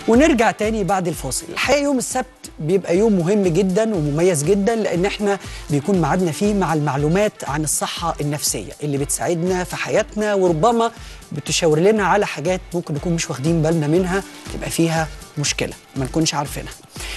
ونرجع تاني بعد الفاصل الحقيقه يوم السبت بيبقى يوم مهم جدا ومميز جدا لان احنا بيكون ميعادنا فيه مع المعلومات عن الصحه النفسيه اللي بتساعدنا في حياتنا وربما بتشاور لنا على حاجات ممكن نكون مش واخدين بالنا منها تبقى فيها مشكله ما نكونش عارفينها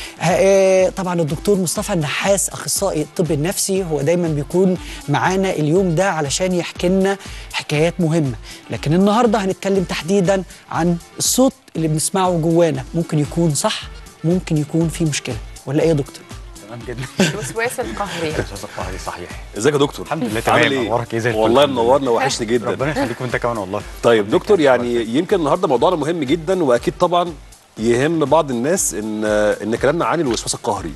آه، طبعا الدكتور مصطفى النحاس اخصائي الطب النفسي هو دايما بيكون معانا اليوم ده علشان يحكي لنا حكايات مهمه لكن النهارده هنتكلم تحديدا عن الصوت اللي بنسمعه جوانا ممكن يكون صح ممكن يكون فيه مشكله ولا ايه يا دكتور تمام جدا الوسواس القهري الاستاذ القهري صحيح ازيك يا دكتور الحمد لله عامل تمام ايه اخبارك ايه زي الفل والله الحمد لله. منورنا وحشني جدا ربنا يخليك وانت كمان والله طيب دكتور يعني يمكن النهارده موضوعنا مهم جدا واكيد طبعا يهم بعض الناس ان ان كلامنا عن الوسواس القهري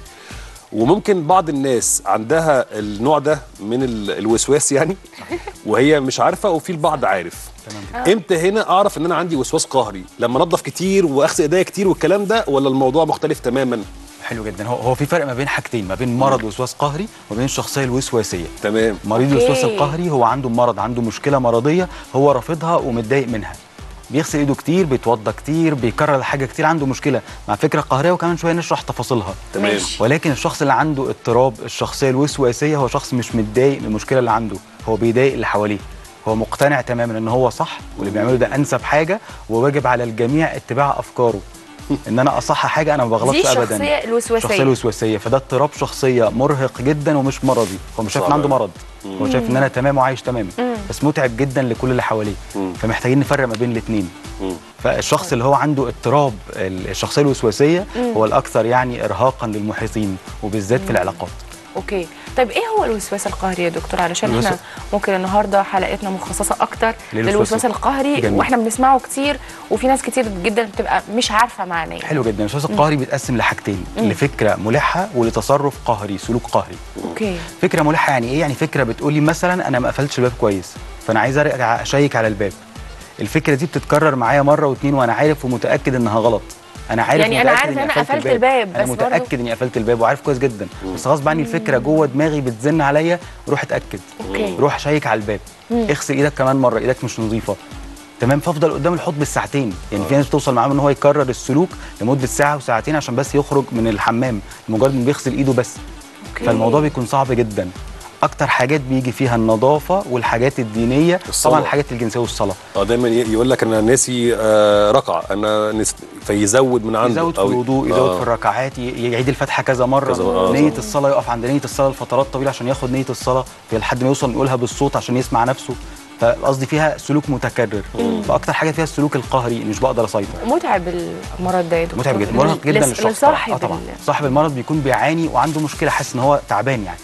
وممكن بعض الناس عندها النوع ده من ال- الوسواس يعني وهي مش عارفه وفي البعض عارف تمام امتى هنا اعرف ان انا عندي وسواس قهري لما انضف كتير واغسل ايديا كتير والكلام ده ولا الموضوع مختلف تماما حلو جدا هو هو في فرق ما بين حاجتين ما بين مرض وسواس قهري وما بين الشخصيه الوسواسيه تمام مريض أوكي. الوسواس القهري هو عنده مرض عنده مشكله مرضيه هو رافضها ومتضايق منها بيغسل ايده كتير بيتوضى كتير بيكرر الحاجه كتير عنده مشكله مع فكره قهريه وكمان شويه نشرح تفاصيلها تمام ماشي. ولكن الشخص اللي عنده اضطراب الشخصيه الوسواسيه هو شخص مش متضايق من المشكله اللي عنده هو بيضايق اللي حواليه هو مقتنع تماما ان هو صح واللي بيعمله ده انسب حاجه وواجب على الجميع اتباع افكاره ان انا اصح حاجه انا ما بغلطش دي ابدا الشخصيه الوسواسيه الشخصيه الوسواسيه فده اضطراب شخصيه مرهق جدا ومش مرضي هو مش شايف ان صعب عنده أوي. مرض هو شايف ان انا تمام وعايش تمام بس متعب جدا لكل اللي حواليه مم. فمحتاجين نفرق ما بين الاثنين مم. فالشخص اللي هو عنده اضطراب الشخصيه الوسواسيه هو الاكثر يعني ارهاقا للمحيطين وبالذات في العلاقات اوكي طيب ايه هو الوسواس القهري يا دكتور علشان احنا الوسواس- ممكن النهارده حلقتنا مخصصه اكتر للوسواس للوسواس القهري جميل. واحنا بنسمعه كتير وفي ناس كتير جدا بتبقى مش عارفه معناه حلو جدا الوسواس القهري بيتقسم لحاجتين لفكره ملحه ولتصرف قهري سلوك قهري اوكي فكره ملحه يعني ايه يعني فكره بتقولي مثلا انا ما قفلتش الباب كويس فانا عايز ارجع اشيك على الباب الفكره دي بتتكرر معايا مره واتنين وانا عارف ومتاكد انها غلط انا عارف يعني أنا متأكد عارف إني إن أنا قفلت الباب، انا بس متاكد اني قفلت الباب وعارف كويس جدا بس غصب عني الفكره جوه دماغي بتزن عليا روح اتاكد اوكي روح شيك على الباب اغسل ايدك كمان مره ايدك مش نظيفه تمام فافضل قدام الحوض بالساعتين يعني في ناس بتوصل معاهم ان هو يكرر السلوك لمده ساعه وساعتين عشان بس يخرج من الحمام مجرد انه بيغسل ايده بس أوكي. فالموضوع بيكون صعب جدا اكتر حاجات بيجي فيها النظافه والحاجات الدينيه الصلاة. طبعا الحاجات الجنسيه والصلاه اه دايما ي- يقول لك انا ناسي آه ركعه انا نس... فيزود من عنده يزود في أو- الوضوء يزود آه. في الركعات ي- يعيد الفاتحه كذا مره كذا مرة، آه، نيه صح. الصلاه يقف عند نيه الصلاه لفترات طويله عشان ياخد نيه الصلاه في لحد ما يوصل يقولها بالصوت عشان يسمع نفسه فقصدي فيها سلوك متكرر فاكتر حاجه فيها السلوك القهري مش بقدر اسيطر متعب المرض ده يا دكتور متعب جدا مرهق جدا لس- للشخص طبعاً. لصاحب اه طبعا ال- صاحب المرض بيكون بيعاني وعنده مشكله حاسس ان هو تعبان يعني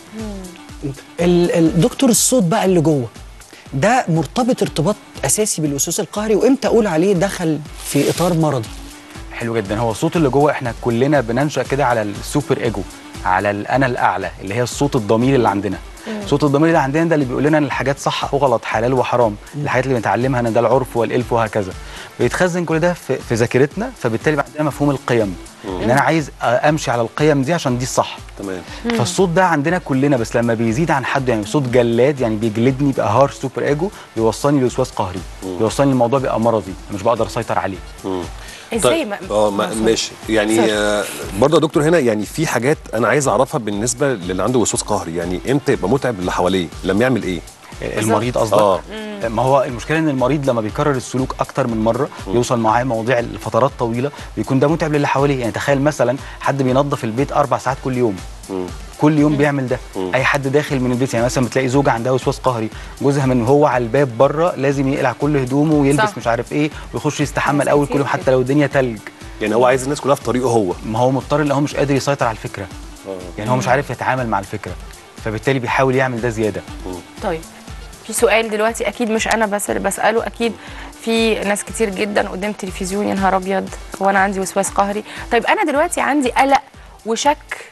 ال- الدكتور الصوت بقى اللي جوه ده مرتبط ارتباط اساسي بالوسواس القهري وامتى اقول عليه دخل في اطار مرضي حلو جدا هو الصوت اللي جوه احنا كلنا بننشا كده على السوبر ايجو على الانا الاعلى اللي هي الصوت الضمير اللي عندنا صوت الضمير اللي عندنا ده اللي بيقول لنا ان الحاجات صح او غلط حلال وحرام الحاجات اللي بنتعلمها ان ده العرف والالف وهكذا بيتخزن كل ده في, في ذاكرتنا فبالتالي بقى عندنا مفهوم القيم ان انا عايز امشي على القيم دي عشان دي الصح تمام فالصوت ده عندنا كلنا بس لما بيزيد عن حد يعني صوت جلاد يعني بيجلدني بقى هار سوبر ايجو بيوصلني لوسواس قهري بيوصلني الموضوع بيبقى مرضي مش بقدر اسيطر عليه ازاي ما اه ما- ماشي يعني صح. آه برضه يا دكتور هنا يعني في حاجات انا عايز اعرفها بالنسبه للي عنده وسواس قهري يعني امتى يبقى متعب اللي حواليه لما يعمل ايه المريض قصدك اه ما هو المشكله ان المريض لما بيكرر السلوك اكتر من مره يوصل معاه مواضيع لفترات طويله بيكون ده متعب للي حواليه يعني تخيل مثلا حد بينظف البيت اربع ساعات كل يوم كل يوم بيعمل ده اي حد داخل من البيت يعني مثلا بتلاقي زوجه عندها وسواس قهري جوزها من هو على الباب بره لازم يقلع كل هدومه ويلبس صح. مش عارف ايه ويخش يستحمى ناس الاول كتير كل يوم كده. حتى لو الدنيا تلج يعني هو عايز الناس كلها في طريقه هو ما هو مضطر ان هو مش قادر يسيطر على الفكره يعني هو مش عارف يتعامل مع الفكره فبالتالي بيحاول يعمل ده زياده طيب في سؤال دلوقتي اكيد مش انا بس اللي بساله اكيد في ناس كتير جدا قدام تلفزيون يا نهار ابيض هو انا عندي وسواس قهري طيب انا دلوقتي عندي قلق وشك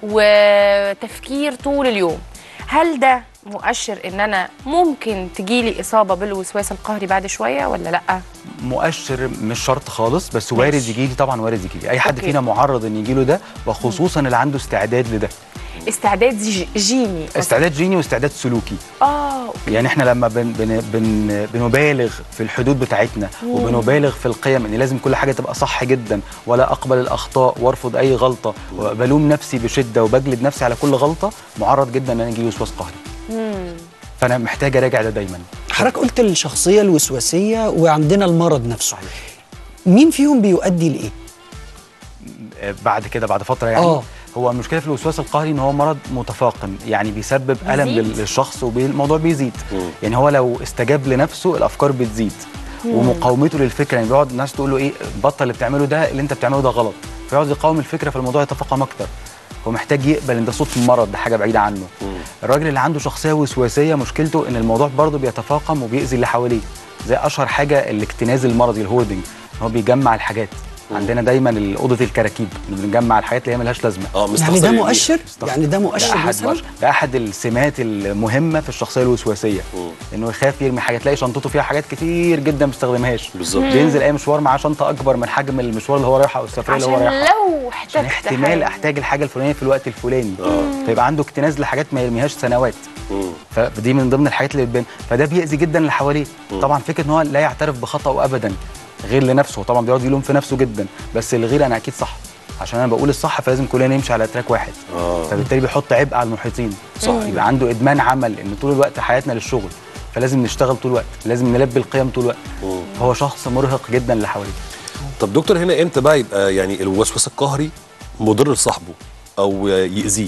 وتفكير طول اليوم هل ده مؤشر ان انا ممكن تجيلي اصابه بالوسواس القهري بعد شويه ولا لا مؤشر مش شرط خالص بس وارد ماشي. يجي لي طبعا وارد يجي لي اي حد أوكي. فينا معرض ان يجي له ده وخصوصا اللي عنده استعداد لده استعداد ج- جيني استعداد جيني واستعداد سلوكي اه أوكي. يعني احنا لما بن بن بن بنبالغ في الحدود بتاعتنا وبنبالغ في القيم ان لازم كل حاجه تبقى صح جدا ولا اقبل الاخطاء وارفض اي غلطه وبلوم نفسي بشده وبجلد نفسي على كل غلطه معرض جدا ان انا يجي وسواس قهري فانا محتاج اراجع ده دايما حضرتك قلت الشخصيه الوسواسيه وعندنا المرض نفسه صحيح. مين فيهم بيؤدي لايه آه، بعد كده بعد فتره يعني آه. هو المشكله في الوسواس القهري ان هو مرض متفاقم يعني بيسبب الم بيزيد. لل- للشخص والموضوع بيزيد مم. يعني هو لو استجاب لنفسه الافكار بتزيد ومقاومته للفكره يعني بيقعد الناس تقول له ايه بطل اللي بتعمله ده اللي انت بتعمله ده غلط فيقعد يقاوم الفكره فالموضوع يتفاقم اكتر هو محتاج يقبل ان ده صوت المرض ده حاجه بعيده عنه الراجل اللي عنده شخصيه وسواسيه مشكلته ان الموضوع برضه بيتفاقم وبيأذي اللي حواليه زي اشهر حاجه الاكتناز المرضي الهوردنج هو بيجمع الحاجات عندنا دايما اوضه الكراكيب إن بنجمع الحاجات اللي هي ملهاش لازمه اه يعني مستخسر ده يرميها. مؤشر يعني ده ده مؤشر احد مثلا ده احد السمات المهمه في الشخصيه الوسواسيه مم. انه يخاف يرمي حاجه تلاقي شنطته فيها حاجات كتير جدا ما بيستخدمهاش بالظبط. بينزل اي مشوار معاه شنطه اكبر من حجم المشوار اللي هو رايحه او السفريه اللي هو عشان رايحها لو عشان احتجت احتمال حاجة. احتاج الحاجه الفلانيه في الوقت الفلاني فيبقى عنده اكتناز لحاجات ما يرميهاش سنوات مم. فدي من ضمن الحاجات اللي بتبان فده بيأذي جدا اللي حواليه طبعا فكره ان هو لا يعترف بخطأه ابدا غير لنفسه هو طبعا بيقعد يلوم في نفسه جدا بس الغير انا اكيد صح عشان انا بقول الصح فلازم كلنا نمشي على تراك واحد آه. فبالتالي بيحط عبء على المحيطين صح يبقى عنده ادمان عمل ان طول الوقت حياتنا للشغل فلازم نشتغل طول الوقت لازم نلبي القيم طول الوقت مم. فهو شخص مرهق جدا اللي حواليه طب دكتور هنا امتى بقى يبقى يعني الوسواس القهري مضر لصاحبه او يأذيه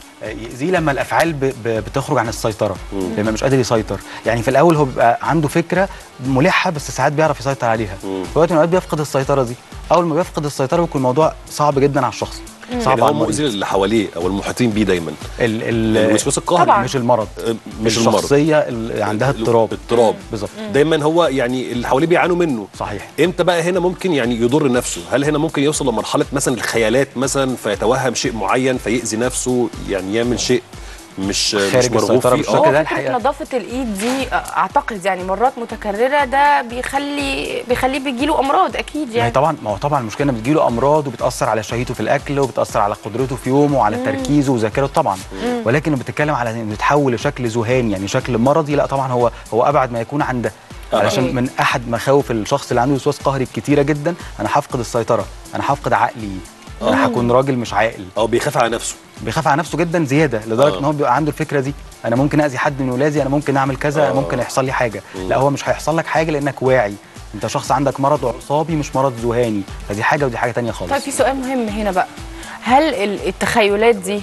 يأذيه لما الافعال ب... ب... بتخرج عن السيطره لما مش قادر يسيطر يعني في الاول هو بيبقى عنده فكره ملحه بس ساعات بيعرف يسيطر عليها مم. في وقت من الاوقات بيفقد السيطره دي اول ما بيفقد السيطره بيكون الموضوع صعب جدا على الشخص صعب يعني هو على المريض مؤذي للي حواليه او المحيطين بيه دايما ال... ال... الوسواس القهري طبعاً. مش المرض آه، مش المرض. الشخصيه اللي عندها اضطراب اضطراب بالظبط دايما هو يعني اللي حواليه بيعانوا منه صحيح امتى بقى هنا ممكن يعني يضر نفسه هل هنا ممكن يوصل لمرحله مثلا الخيالات مثلا فيتوهم شيء معين فيأذي نفسه يعني يعمل شيء مش خارج مش مرغوب السيطرة فيه بالشكل هو ده فكرة الحقيقة. نظافة الإيد دي أعتقد يعني مرات متكررة ده بيخلي بيخليه بيجيله أمراض أكيد ما هي يعني طبعا ما هو طبعا المشكله إن بتجيله امراض وبتاثر على شهيته في الاكل وبتاثر على قدرته في يومه وعلى تركيزه وذاكرته طبعا ولكن لو بتتكلم على انه يتحول لشكل ذهاني يعني شكل مرضي لا طبعا هو هو ابعد ما يكون عن ده آه. علشان أوكي. من احد مخاوف الشخص اللي عنده وسواس قهري الكتيره جدا انا هفقد السيطره انا هفقد عقلي انا هكون راجل مش عاقل او بيخاف على نفسه بيخاف على نفسه جدا زياده لدرجه آه. ان هو بيبقى عنده الفكره دي انا ممكن اذي حد من ولادي انا ممكن اعمل كذا آه. ممكن يحصل لي حاجه لا هو مش هيحصل لك حاجه لانك واعي انت شخص عندك مرض عصابي مش مرض ذهاني فدي حاجه ودي حاجه تانية خالص طيب في سؤال مهم هنا بقى هل ال- التخيلات دي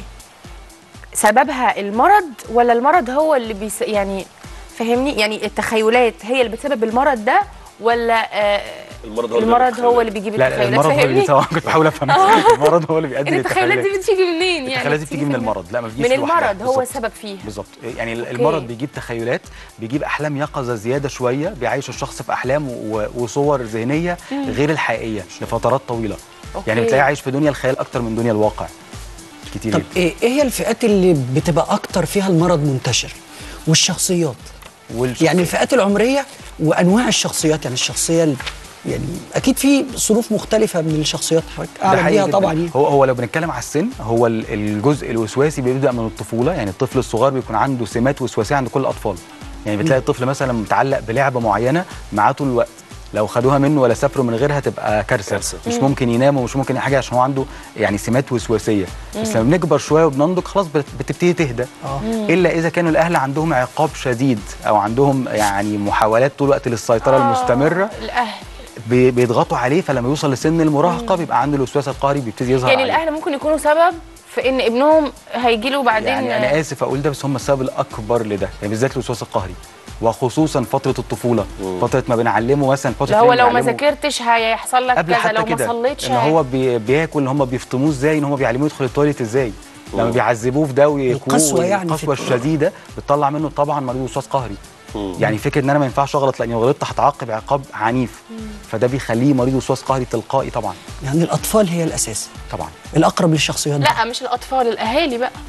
سببها المرض ولا المرض هو اللي بيس يعني فهمني يعني التخيلات هي اللي بتسبب المرض ده ولا آه المرض هو اللي المرض بيعمل هو اللي بيجيب لا لا التخيلات المرض هو اللي فاهمني؟ طبعا كنت بحاول افهم المرض هو اللي بيؤدي إن التخيلات للتخيلات دي بتيجي منين يعني التخيلات دي بتيجي من المرض لا ما بتجيش من لوحدها. المرض هو بالظبط. السبب فيها بالظبط يعني ال- أوكي. المرض بيجيب تخيلات بيجيب احلام يقظه زياده شويه بيعيش الشخص في احلام و- وصور ذهنيه غير الحقيقيه لفترات طويله أوكي. يعني بتلاقيه عايش في دنيا الخيال اكتر من دنيا الواقع كتير طب جدا ايه إيه هي الفئات اللي بتبقى اكتر فيها المرض منتشر والشخصيات والشخص- يعني الفئات العمريه وانواع الشخصيات يعني الشخصيه ال- يعني اكيد في صنوف مختلفه من الشخصيات حضرتك ده اعلم حقيقي بيها جداً. طبعا يعني هو هو لو بنتكلم على السن هو ال- الجزء الوسواسي بيبدا من الطفوله يعني الطفل الصغير بيكون عنده سمات وسواسيه عند كل الاطفال يعني بتلاقي الطفل مثلا متعلق بلعبه معينه معاه طول الوقت لو خدوها منه ولا سافروا من غيرها تبقى كارثه كارثة. مش ممكن ينام ومش ممكن حاجه عشان هو عنده يعني سمات وسواسيه بس لما بنكبر شويه وبننضج خلاص بت- بتبتدي تهدى اه الا اذا كانوا الاهل عندهم عقاب شديد او عندهم يعني محاولات طول الوقت للسيطره المستمره آه الأهل بي- بيضغطوا عليه فلما يوصل لسن المراهقه بيبقى عنده الوسواس القهري بيبتدي يظهر يعني عليه. الأهل ممكن يكونوا سبب في إن ابنهم هيجي له بعدين يعني انا اسف اقول ده بس هم السبب الاكبر لده يعني بالذات الوسواس القهري وخصوصا فتره الطفوله فتره ما بنعلمه مثلا فتره اللي هو اللي لو ما بنعلمه- ذاكرتش هيحصل لك قبل كذا حتى لو ما كده صليتش ان هي- هو بي بياكل ان هم بيفطموه ازاي ان هم بيعلموه يدخل التواليت ازاي لما بيعذبوه في ده ويكوه القسوة يعني في القسوه الت- الشديده بتطلع منه طبعا مريض وسواس قهري يعني فكره ان انا ما ينفعش اغلط لاني غلطت هتعاقب عقاب عنيف فده بيخليه مريض وسواس قهري تلقائي طبعا يعني الاطفال هي الاساس طبعا الاقرب للشخصيات دي. لا مش الأطفال الأهالي بقى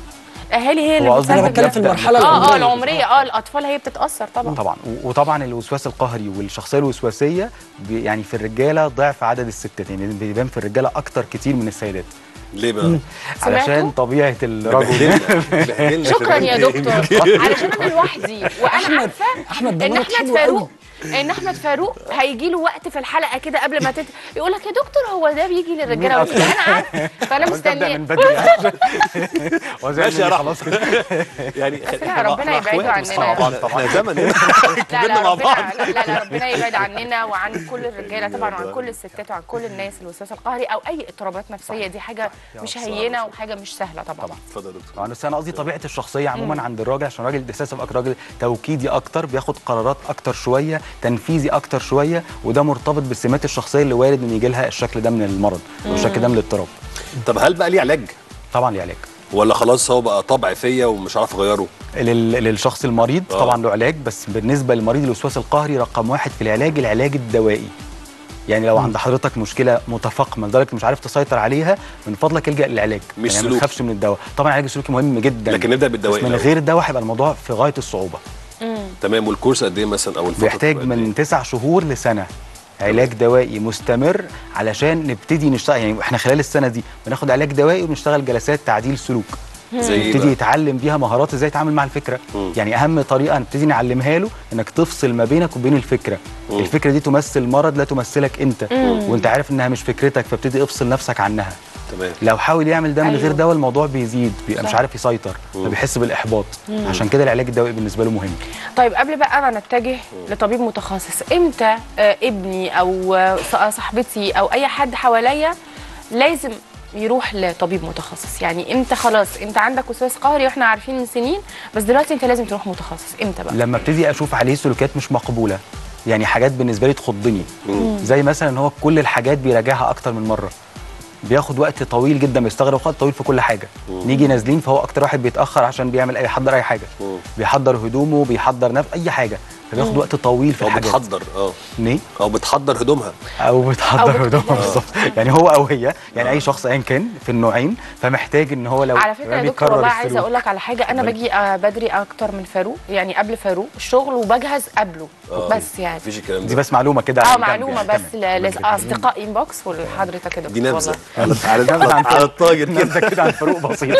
الاهالي هي اللي هو قصدي انا بتسبب بتكلم ده. في المرحله اه اه العمريه العمريه اه الاطفال هي بتتاثر طبعا طبعا و- وطبعا الوسواس القهري والشخصيه الوسواسيه بي- يعني في الرجاله ضعف عدد الستات يعني بيبان في الرجاله اكتر كتير من السيدات ليه بقى؟ علشان سمعتوا؟ طبيعه الرجل بهدلنا بهدلنا في شكرا يا البداية. دكتور علشان انا لوحدي وانا أحمد- عارفه أحمد ده ان مرض احمد حلو فاروق قوي. ان احمد فاروق هيجي له وقت في الحلقه كده قبل ما تت... يقول لك يا دكتور هو ده بيجي للرجاله بس انا عارفه فانا قلت ابدا مستنيه من بدري وزي ماشي يا ما رحمة. خلاص كده يعني لا، ربنا يبعده عننا. احنا زمن لا كبرنا لا مع ربنا بعض لا لا لا ربنا يبعد عننا وعن كل الرجاله طبعا وعن كل الستات وعن كل الناس الوسواس القهري او اي اضطرابات نفسيه دي حاجه مش هينه وحاجه مش سهله طبعا اتفضل يا دكتور طبعا بس انا قصدي طبيعه الشخصيه عموما عند الراجل عشان الراجل اساسا اكتر راجل توكيدي اكتر بياخد قرارات اكتر شويه تنفيذي اكتر شويه وده مرتبط بسمات الشخصيه اللي وارد ان يجي لها الشكل ده من المرض او الشكل ده من الاضطراب طب هل بقى ليه علاج طبعا ليه علاج ولا خلاص هو بقى طبع فيا ومش عارف اغيره لل- للشخص المريض آه. طبعا له علاج بس بالنسبه لمريض الوسواس القهري رقم واحد في العلاج العلاج الدوائي يعني لو عند حضرتك مشكله متفاقمه لدرجه مش عارف تسيطر عليها من فضلك الجا للعلاج مش يعني ما سلوكي. تخافش من الدواء طبعا العلاج السلوكي مهم جدا لكن نبدا بالدواء بس من الأول. غير الدواء هيبقى الموضوع في غايه الصعوبه تمام والكورس قد ايه مثلا او الفتره بيحتاج بتبقى قد من تسع شهور لسنه علاج دوائي مستمر علشان نبتدي نشتغل يعني احنا خلال السنه دي بناخد علاج دوائي وبنشتغل جلسات تعديل سلوك إيه؟ زي ايه يبتدي بقى؟ يتعلم بيها مهارات ازاي يتعامل مع الفكره مم. يعني اهم طريقه نبتدي نعلمها له انك تفصل ما بينك وبين الفكره مم. الفكره دي تمثل مرض لا تمثلك انت وانت عارف انها مش فكرتك فابتدي افصل نفسك عنها تمام لو حاول يعمل ده من أيوه. غير دواء الموضوع بيزيد بيبقى مش صح. عارف يسيطر فبيحس بالاحباط عشان كده العلاج الدوائي بالنسبه له مهم طيب قبل بقى ما نتجه لطبيب متخصص امتى آه، ابني او آه، ص- صاحبتي او اي حد حواليا لازم يروح لطبيب متخصص يعني امتى خلاص انت عندك وسواس قهري واحنا عارفين من سنين بس دلوقتي انت لازم تروح متخصص امتى بقى لما ابتدي اشوف عليه سلوكيات مش مقبوله يعني حاجات بالنسبه لي تخضني زي مثلا ان هو كل الحاجات بيراجعها اكتر من مره بياخد وقت طويل جدا بيستغرق وقت طويل في كل حاجه نيجي نازلين فهو اكتر واحد بيتاخر عشان بيعمل اي يحضر اي حاجه مم. بيحضر هدومه بيحضر نفس اي حاجه فبياخد وقت طويل في او الحاجات بتحضر اه ليه او بتحضر هدومها او أو بتحضر هدومه بتحضر. بالظبط يعني هو او هي يعني اي شخص ايا كان في النوعين فمحتاج ان هو لو على فكره يا دكتور بيكرر والله عايزه السلوك. اقول لك على حاجه انا باجي آه، بدري اكتر من فاروق يعني قبل فاروق الشغل وبجهز قبله آه. بس يعني مفيش الكلام دي ده بس معلومه كده اه على جنب معلومه يعني. بس تمام. لاصدقاء انبوكس ولحضرتك يا دكتور دي نبذه والله. على نبذة عن على الطاجن كده نبذه كده عن فاروق بسيط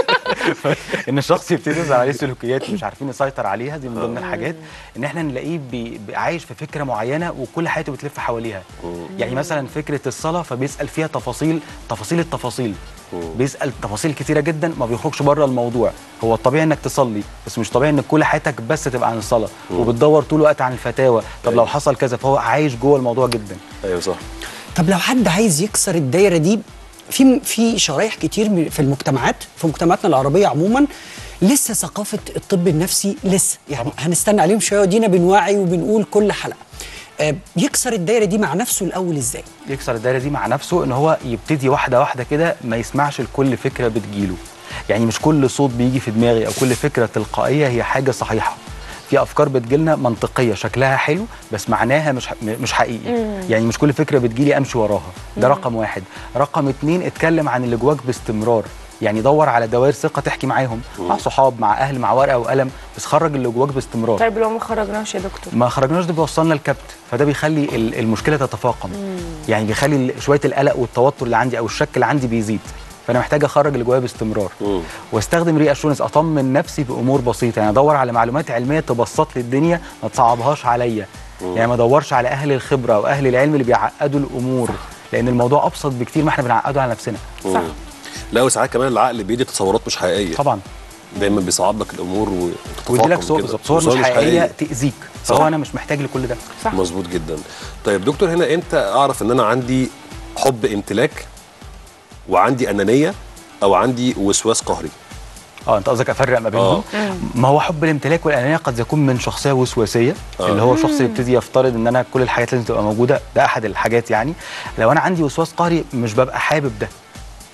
ان الشخص يبتدي يظهر عليه سلوكيات مش عارفين يسيطر عليها دي من ضمن الحاجات ان احنا نلاقيه بي بي- عايش في فكره معينه وكل حياته بتلف حواليها يعني مثلا فكره الصلاه فبيسال فيها تفاصيل تفاصيل التفاصيل بيسال تفاصيل كتيره جدا ما بيخرجش بره الموضوع هو الطبيعي انك تصلي بس مش طبيعي ان كل حياتك بس تبقى عن الصلاه وبتدور طول الوقت عن الفتاوى طب لو حصل كذا فهو عايش جوه الموضوع جدا ايوه صح طب لو حد عايز يكسر الدايره دي في في شرايح كتير من- في المجتمعات في مجتمعاتنا العربيه عموما لسه ثقافه الطب النفسي لسه يعني هنستنى عليهم شويه ودينا بنوعي وبنقول كل حلقه آه، يكسر الدايره دي مع نفسه الاول ازاي يكسر الدايره دي مع نفسه ان هو يبتدي واحده واحده كده ما يسمعش لكل فكره بتجيله يعني مش كل صوت بيجي في دماغي او كل فكره تلقائيه هي حاجه صحيحه في افكار بتجيلنا منطقيه شكلها حلو بس معناها مش ح- مش حقيقي يعني مش كل فكره بتجيلي امشي وراها ده رقم واحد رقم اتنين اتكلم عن اللي جواك باستمرار يعني دور على دوائر ثقه تحكي معاهم مع صحاب مع اهل مع ورقه وقلم بس خرج اللي جواك باستمرار طيب لو ما خرجناش يا دكتور ما خرجناش ده بيوصلنا لكبت فده بيخلي ال- المشكله تتفاقم يعني بيخلي ال- شويه القلق والتوتر اللي عندي او الشك اللي عندي بيزيد فانا محتاج اخرج اللي جوايا باستمرار مم. واستخدم ري اشورنس اطمن نفسي بامور بسيطه يعني ادور على معلومات علميه تبسط لي الدنيا ما تصعبهاش عليا يعني ما ادورش على اهل الخبره واهل العلم اللي بيعقدوا الامور لان الموضوع ابسط بكتير ما احنا بنعقده على نفسنا صح مم. لا وساعات كمان العقل بيدي تصورات مش حقيقيه طبعا دايما بيصعب لك الامور ويدي لك وتتفاقم صور كده. بالظبط صور مش حقيقيه تاذيك صح. فهو انا مش محتاج لكل ده صح مظبوط جدا طيب دكتور هنا امتى اعرف ان انا عندي حب امتلاك وعندي انانيه او عندي وسواس قهري اه انت قصدك افرق ما بينهم ما هو حب الامتلاك والانانيه قد يكون من شخصيه وسواسيه آه. اللي هو شخص يبتدي يفترض ان انا كل الحاجات لازم تبقى موجوده ده احد الحاجات يعني لو انا عندي وسواس قهري مش ببقى حابب ده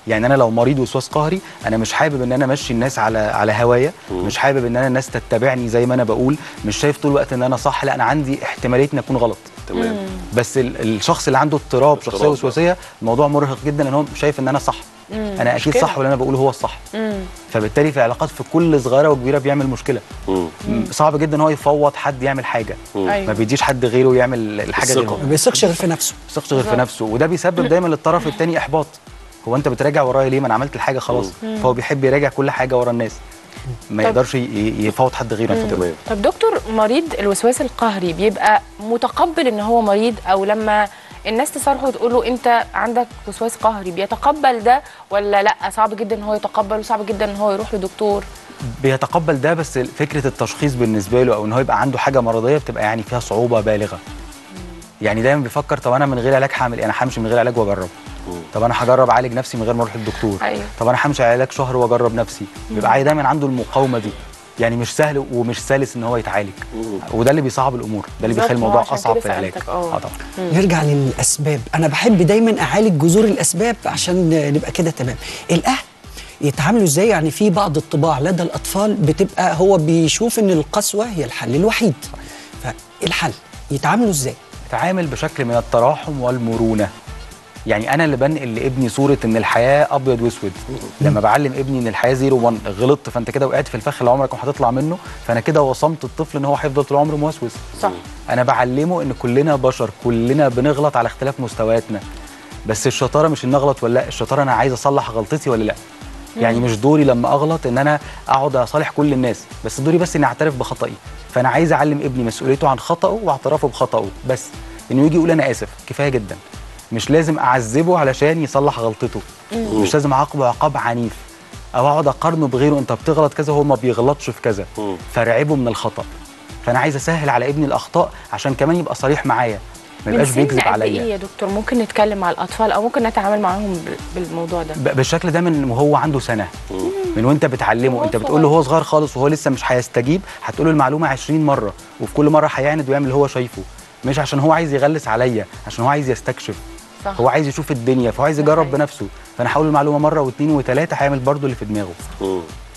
يعني انا لو مريض وسواس قهري انا مش حابب ان انا امشي الناس على على هوايا مش حابب ان انا الناس تتبعني زي ما انا بقول مش شايف طول الوقت ان انا صح لا انا عندي احتماليه ان اكون غلط تمام بس ال- الشخص اللي عنده اضطراب شخصيه اضطراب. وسواسيه الموضوع مرهق جدا لان هو شايف ان انا صح انا اكيد مشكلة. صح واللي انا بقوله هو الصح فبالتالي في العلاقات في كل صغيره وكبيره بيعمل مشكله مم. صعب جدا ان هو يفوض حد يعمل حاجه ما ايوه بيديش حد غيره يعمل الحاجه الثقة. غيره ما بيثقش غير في نفسه ما بيثقش غير في نفسه وده بيسبب دايما للطرف الثاني احباط هو انت بتراجع ورايا ليه ما انا عملت الحاجه خلاص فهو بيحب يراجع كل حاجه ورا الناس ما طب- يقدرش ي- يفوت حد غيره انت تمام طب دكتور مريض الوسواس القهري بيبقى متقبل ان هو مريض او لما الناس تصارحه وتقول له انت عندك وسواس قهري بيتقبل ده ولا لا صعب جدا ان هو يتقبل وصعب جدا ان هو يروح لدكتور بيتقبل ده بس فكره التشخيص بالنسبه له او ان هو يبقى عنده حاجه مرضيه بتبقى يعني فيها صعوبه بالغه يعني دايما بيفكر طب انا من غير علاج هعمل ايه انا همشي من غير علاج واجرب طب انا هجرب اعالج نفسي من غير ما اروح للدكتور أيوة. طب انا همشي على علاج شهر واجرب نفسي بيبقى عايز دايما عنده المقاومه دي يعني مش سهل ومش سلس ان هو يتعالج وده اللي بيصعب الامور ده اللي بالظبط، بيخلي ما هو الموضوع عشان اصعب كده في العلاج سألتك، آه. طبعا نرجع للاسباب انا بحب دايما اعالج جذور الاسباب عشان نبقى كده تمام الاهل يتعاملوا ازاي يعني في بعض الطباع لدى الاطفال بتبقى هو بيشوف ان القسوه هي الحل الوحيد فالحل يتعاملوا ازاي تعامل بشكل من التراحم والمرونه يعني انا اللي بنقل لابني صوره ان الحياه ابيض واسود لما بعلم ابني ان الحياه زيرو وان غلطت فانت كده وقعت في الفخ اللي عمرك ما هتطلع منه فانا كده وصمت الطفل ان هو هيفضل طول عمره موسوس صح انا بعلمه ان كلنا بشر كلنا بنغلط على اختلاف مستوياتنا بس الشطاره مش ان اغلط ولا لا الشطاره انا عايز اصلح غلطتي ولا لا يعني مش دوري لما اغلط ان انا اقعد اصالح كل الناس بس دوري بس اني اعترف بخطئي فانا عايز اعلم ابني مسؤوليته عن خطأه واعترافه بخطأه بس انه يجي يقول انا اسف كفايه جدا مش لازم اعذبه علشان يصلح غلطته مش لازم اعاقبه عقاب عنيف او اقعد اقارنه بغيره انت بتغلط كذا وهو ما بيغلطش في كذا مم. فرعبه من الخطأ فانا عايز اسهل على ابني الاخطاء عشان كمان يبقى صريح معايا ما من يبقاش سن بيكذب قد ايه عليا يا دكتور ممكن نتكلم مع الاطفال او ممكن نتعامل معاهم ب- بالموضوع ده ب- بالشكل ده من وهو عنده سنه من وانت بتعلمه وهو انت بتقول له هو صغير خالص وهو لسه مش هيستجيب هتقول له المعلومه 20 مره وفي كل مره هيعند ويعمل اللي هو شايفه مش عشان هو عايز يغلس عليا عشان هو عايز يستكشف صح هو عايز يشوف الدنيا فهو عايز ده يجرب حقيقي. بنفسه فانا هقول له المعلومه مره واثنين وثلاثه هيعمل برضه اللي في دماغه مم.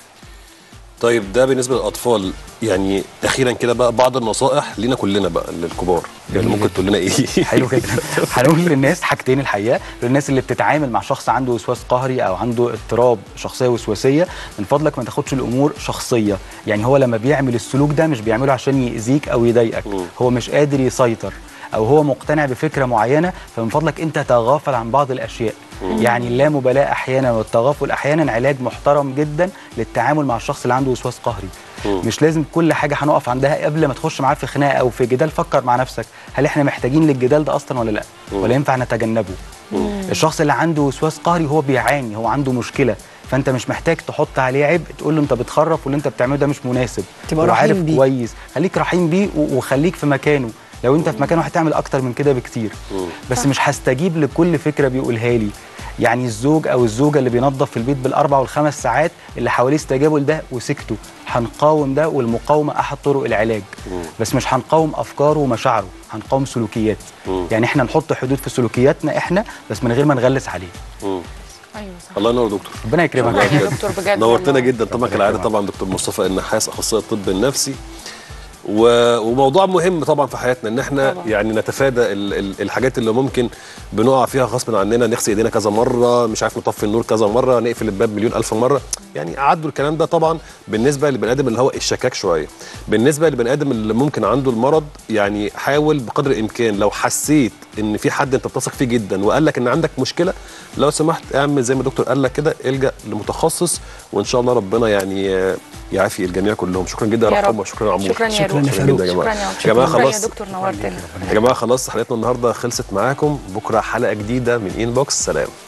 طيب ده بالنسبه للاطفال يعني اخيرا كده بقى بعض النصائح لينا كلنا بقى للكبار يعني جميل ممكن تقول لنا ايه حلو كده هنقول للناس حاجتين الحقيقه للناس اللي بتتعامل مع شخص عنده وسواس قهري او عنده اضطراب شخصيه وسواسيه من فضلك ما تاخدش الامور شخصيه يعني هو لما بيعمل السلوك ده مش بيعمله عشان يأذيك او يضايقك مم. هو مش قادر يسيطر او هو مقتنع بفكره معينه فمن فضلك انت تغافل عن بعض الاشياء يعني اللامبالاه احيانا والتغافل احيانا علاج محترم جدا للتعامل مع الشخص اللي عنده وسواس قهري مم. مش لازم كل حاجه هنقف عندها قبل ما تخش معاه في خناقه او في جدال فكر مع نفسك هل احنا محتاجين للجدال ده اصلا ولا لا ولا ينفع نتجنبه الشخص اللي عنده وسواس قهري هو بيعاني هو عنده مشكله فانت مش محتاج تحط عليه عبء تقول له انت بتخرف واللي انت بتعمله ده مش مناسب تبقى هو رحيم عارف بيه. كويس خليك رحيم بيه و- وخليك في مكانه لو انت في مكانه هتعمل اكتر من كده بكتير بس مش هستجيب لكل فكره بيقولها لي يعني الزوج او الزوجه اللي بينظف في البيت بالاربع والخمس ساعات اللي حواليه استجابوا لده وسكتوا هنقاوم ده والمقاومه احد طرق العلاج بس مش هنقاوم افكاره ومشاعره هنقاوم سلوكيات مم. يعني احنا نحط حدود في سلوكياتنا احنا بس من غير ما نغلس عليه مم. ايوه صح الله ينور يا دكتور ربنا يكرمك شكرا يا دكتور بجد نورتنا والله. جدا طبعا كالعاده طبعا دكتور مصطفى النحاس اخصائي الطب النفسي و- وموضوع مهم طبعا في حياتنا ان احنا طبعاً. يعني نتفادى ال- ال- الحاجات اللي ممكن بنقع فيها غصب عننا نغسل ايدينا كذا مره مش عارف نطفي النور كذا مره نقفل الباب مليون الف مره يعني عدوا الكلام ده طبعا بالنسبه للبني ادم اللي هو الشكاك شويه بالنسبه للبني ادم اللي ممكن عنده المرض يعني حاول بقدر الامكان لو حسيت ان في حد انت بتثق فيه جدا وقال لك ان عندك مشكله لو سمحت اعمل زي ما الدكتور قال لك كده الجا لمتخصص وان شاء الله ربنا يعني آه، يعافي الجميع كلهم شكرا جدا يا يا رب. رحمه وشكرا يا عمور شكرا يا شكراً روح يا شكرا فاروق. جدا يا شكرا جماعه يا يا جماعه شكرا يا خلاص دكتور نورتنا يا جماعه خلاص حلقتنا النهارده خلصت معاكم بكره حلقه جديده من انبوكس سلام